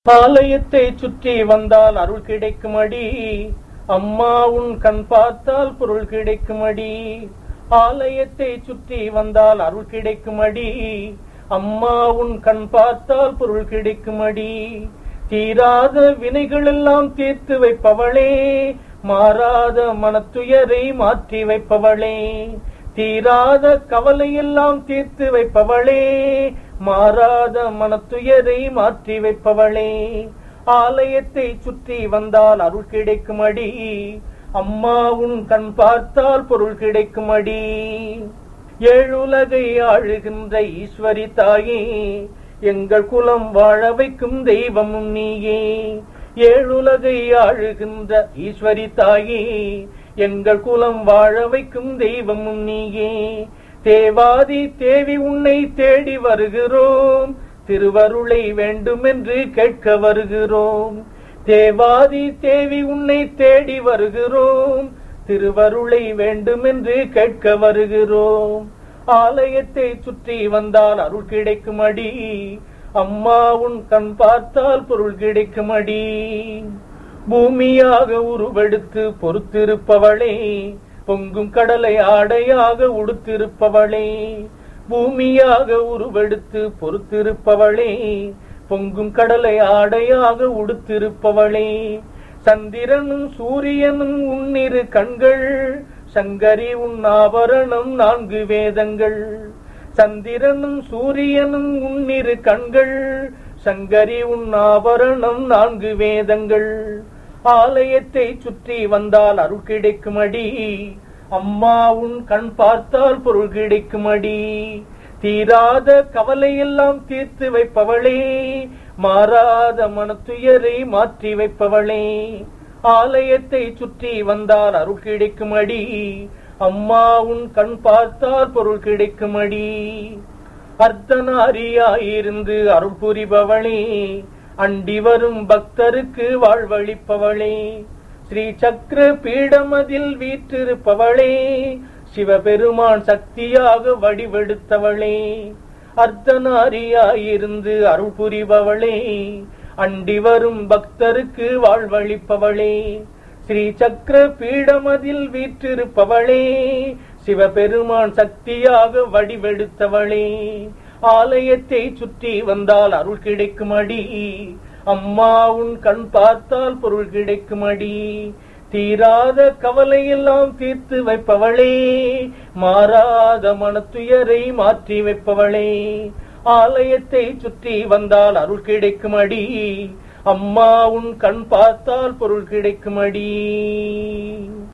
ஆலயத்தை சுற்றி வந்தால் அருள் கிடைக்குமடி அம்மா உன் கண் பார்த்தால் பொருள் கிடைக்குமடி ஆலயத்தை சுற்றி வந்தால் அருள் கிடைக்குமடி அம்மா உன் கண் பார்த்தால் பொருள் கிடைக்குமடி தீராத வினைகள் எல்லாம் தீர்த்து வைப்பவளே மாறாத மனத்துயரை மாற்றி வைப்பவளே தீராத கவலை எல்லாம் தீர்த்து வைப்பவளே மாறாத மனத்துயரை மாற்றி வைப்பவளே ஆலயத்தை சுற்றி வந்தால் அருள் கிடைக்குமடி அம்மா உன் கண் பார்த்தால் பொருள் கிடைக்குமடி ஏழுலகை ஆழுகின்ற ஈஸ்வரி தாயே எங்கள் குலம் வாழ வைக்கும் தெய்வமும் நீயே ஏழுலகை ஆழுகின்ற ஈஸ்வரி தாயே எங்கள் குலம் வாழ வைக்கும் தெய்வமும் நீயே தேவாதி தேவி உன்னை தேடி வருகிறோம் திருவருளை வேண்டுமென்று கேட்க வருகிறோம் தேவாதி தேவி உன்னை தேடி வருகிறோம் திருவருளை வேண்டுமென்று கேட்க வருகிறோம் ஆலயத்தை சுற்றி வந்தால் அருள் கிடைக்குமடி அம்மா உன் கண் பார்த்தால் பொருள் கிடைக்குமடி பூமியாக உருவெடுத்து பொறுத்திருப்பவளே பொங்கும் கடலை ஆடையாக உடுத்திருப்பவளே பூமியாக உருவெடுத்து பொறுத்திருப்பவளே பொங்கும் கடலை ஆடையாக உடுத்திருப்பவளே சந்திரனும் சூரியனும் உன்னிரு கண்கள் சங்கரி உன் ஆபரணம் நான்கு வேதங்கள் சந்திரனும் சூரியனும் உன்னிரு கண்கள் சங்கரி உன் ஆபரணம் நான்கு வேதங்கள் ஆலயத்தை சுற்றி வந்தால் அருள் கிடைக்குமடி அம்மா உன் கண் பார்த்தால் பொருள் கிடைக்குமடி தீராத கவலையெல்லாம் தீர்த்து வைப்பவளே மாறாத மனத்துயரை மாற்றி வைப்பவளே ஆலயத்தை சுற்றி வந்தால் அருள் கிடைக்குமடி அம்மா உன் கண் பார்த்தால் பொருள் கிடைக்குமடி அர்த்தநாரியாயிருந்து அருள் புரிபவளே அண்டி வரும் பக்தருக்கு வாழ்வழிப்பவளே ஸ்ரீ சக்கர பீடமதில் வீற்றிருப்பவளே சிவபெருமான் சக்தியாக வடிவெடுத்தவளே அர்த்தநாரியாயிருந்து அருள் புரிபவளே அண்டி வரும் பக்தருக்கு வாழ்வழிப்பவளே ஸ்ரீ சக்கர பீடமதில் வீற்றிருப்பவளே சிவபெருமான் சக்தியாக வடிவெடுத்தவளே ஆலயத்தை சுற்றி வந்தால் அருள் கிடைக்குமடி அம்மா உன் கண் பார்த்தால் பொருள் கிடைக்குமடி தீராத கவலையெல்லாம் தீர்த்து வைப்பவளே மாறாத மனத்துயரை மாற்றி வைப்பவளே ஆலயத்தை சுற்றி வந்தால் அருள் கிடைக்குமடி அம்மா உன் கண் பார்த்தால் பொருள் கிடைக்குமடி